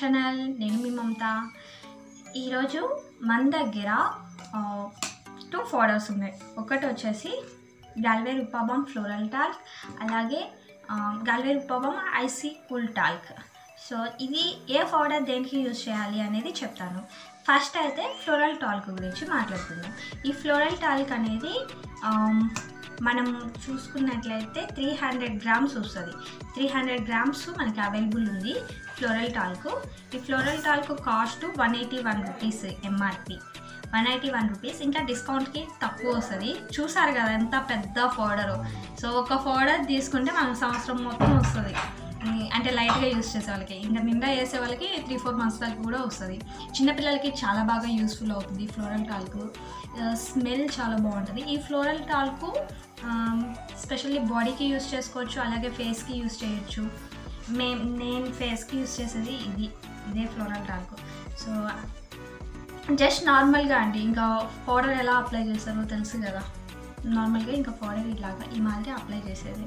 channel నేను మీ మమత ఈరోజు మన దగ్గర టూ ఫోడర్స్ ఉన్నాయి ఒకటి వచ్చేసి గాల్వే రుపాబం ఫ్లోరల్ టాల్క్ అలాగే గాల్వే రుపాబం ఐసీ కూల్ టాల్క్ సో ఇది ఏ పౌడర్ దేనికి యూజ్ చేయాలి అనేది చెప్తాను ఫస్ట్ అయితే ఫ్లోరల్ టాల్క్ గురించి మాట్లాడుకుందాం ఈ ఫ్లోరల్ టాల్క్ అనేది ఆమ్, మనం చూసుకున్నట్లయితే త్రీ హండ్రెడ్ గ్రామ్స్ వస్తుంది త్రీ హండ్రెడ్ గ్రామ్స్ మనకి అవైలబుల్ ఉంది ఫ్లోరల్ టాల్క్ ఈ floral talc cost one eighty one rupees MRP one eighty one rupees ఇంకా డిస్కౌంట్కి తక్కువ వస్తుంది చూసారు కదా ఎంత పెద్ద పౌడరు సో ఒక పౌడర్ తీసుకుంటే మనకు సంవత్సరం మొత్తం వస్తుంది ఉమ్, అంటే లైట్గా యూస్ చేసే వాళ్ళకి ఇంకా నిండా వేసే వాళ్ళకి త్రీ ఫోర్ మంత్స్ దాకా కూడా వస్తుంది చిన్నపిల్లలకి చాలా బాగా యూస్ఫుల్ అవుతుంది ఫ్లోరల్ టాల్క్ స్మెల్ చాలా బాగుంటుంది ఈ ఫ్లోరల్ టాల్క్ స్పెషల్లీ బాడీకి యూస్ చేసుకోవచ్చు అలాగే ఫేస్కి యూస్ చేయొచ్చు మే నేను ఫేస్కి యూస్ చేసేది ఇది ఇదే ఫ్లోరల్ టాల్క్ సో జస్ట్ నార్మల్గా అండి ఇంకా పౌడర్ ఎలా అప్లై చేస్తారో తెలుసు కదా నార్మల్గా ఇంకా పౌడర్ ఇలాగా ఈ మాదిరి అప్లై చేసేది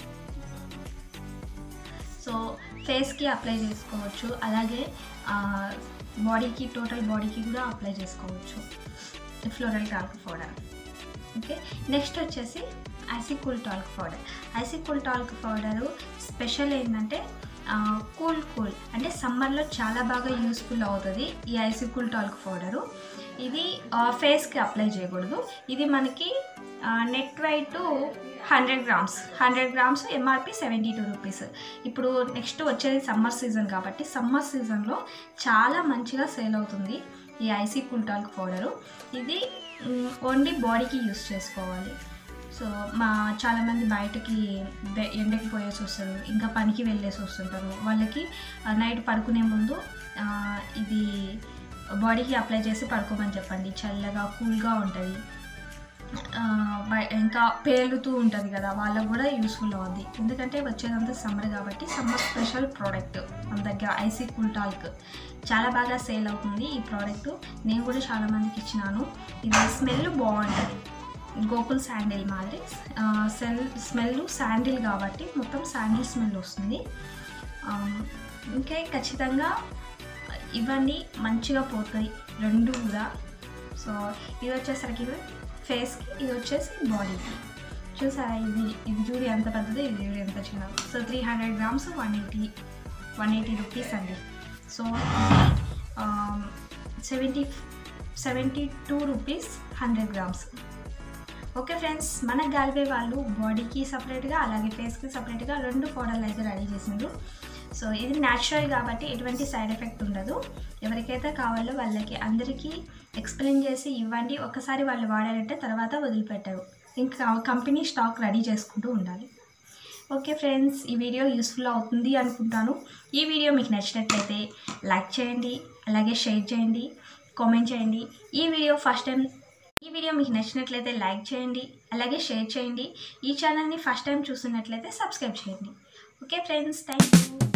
సో ఫేస్కి అప్లై చేసుకోవచ్చు అలాగే బాడీకి టోటల్ బాడీకి కూడా అప్లై చేసుకోవచ్చు floral talc powder okay next వచ్చేసి icy cool talc powder icy cool talc powder special ఏంటంటే కూల్ కూల్ అంటే సమ్మర్లో చాలా బాగా యూస్ఫుల్ అవుతుంది ఈ ఐసికూల్ టాల్క్ పౌడరు ఇది ఫేస్కి అప్లై చేయకూడదు ఇది మనకి net weight hundred grams hundred grams MRP seventy two rupees ఇప్పుడు నెక్స్ట్ వచ్చేది సమ్మర్ సీజన్ కాబట్టి సమ్మర్ సీజన్లో చాలా మంచిగా సేల్ అవుతుంది ఈ ఐసీ కుల్టాల్క్ పౌడరు ఇది ఓన్లీ బాడీకి యూస్ చేసుకోవాలి సో మా చాలామంది బయటకి బె- ఎండకి పోయేసి వస్తారు ఇంకా పనికి వెళ్ళేసి వస్తుంటారు వాళ్ళకి నైట్ పడుకునే ముందు ఆ, ఇది బాడీకి అప్లై చేసి పడుకోమని చెప్పండి చల్లగా కూల్గా ఉంటుంది ఆ, బయ- ఇంకా పేలుతూ ఉంటుంది కదా వాళ్ళకు కూడా యూస్ఫుల్ అవుద్ది ఎందుకంటే వచ్చేదంతా సమ్మర్ కాబట్టి సమ్మర్ స్పెషల్ ప్రోడక్ట్ మన దగ్గర ఐసీ కూల్ టాల్క్ చాలా బాగా సేల్ అవుతుంది ఈ ప్రోడక్ట్ నేను కూడా చాలా మందికి ఇచ్చినాను ఇది స్మెల్ బాగుంటుంది గోకుల్ శాండిల్ మాదిరి ఆ, సెల్ స్మెల్ శాండిల్ కాబట్టి మొత్తం శాండిల్ స్మెల్ వస్తుంది ఆ, ఇంకా ఖచ్చితంగా ఇవన్నీ మంచిగా పోతాయి రెండు కూడా సో ఇది వచ్చేసరికి ఫేస్కి ఇది వచ్చేసి బాడీకి చూసారా ఇది ఇది చూడు ఎంత పెద్దది ఇది చూడు ఎంత చిన్నది so three hundred grams one eighty one eighty rupees అండి so seventy seventy two rupees hundred grams okay friends మన గాలివే వాళ్ళు బాడీకి సపరేట్గా అలాగే ఫేస్కి సపరేట్గా రెండు పౌడర్లు అయితే రెడీ చేసిండ్రు సో ఇది న్యాచురల్ కాబట్టి ఎటువంటి సైడ్ ఎఫెక్ట్ ఉండదు ఎవరికైతే కావాలో వాళ్ళకి అందరికీ ఎక్స్ప్లెయిన్ చేసి ఇవ్వండి ఒకసారి వాళ్ళు వాడారంటే తర్వాత వదిలిపెట్టరు ఇంకా కంపెనీ స్టాక్ రెడీ చేసుకుంటూ ఉండాలి ఓకే ఫ్రెండ్స్ ఈ వీడియో యూస్ఫుల్ అవుతుంది అనుకుంటాను ఈ వీడియో మీకు నచ్చినట్లయితే లైక్ చేయండి అలాగే షేర్ చేయండి కామెంట్ చేయండి ఈ వీడియో ఫస్ట్ టైం ఈ వీడియో మీకు నచ్చినట్లయితే లైక్ చేయండి అలాగే షేర్ చేయండి ఈ ఛానల్ని ఫస్ట్ టైం చూస్తున్నట్లయితే సబ్స్క్రైబ్ చేయండి ఓకే ఫ్రెండ్స్ థ్యాంక్ యూ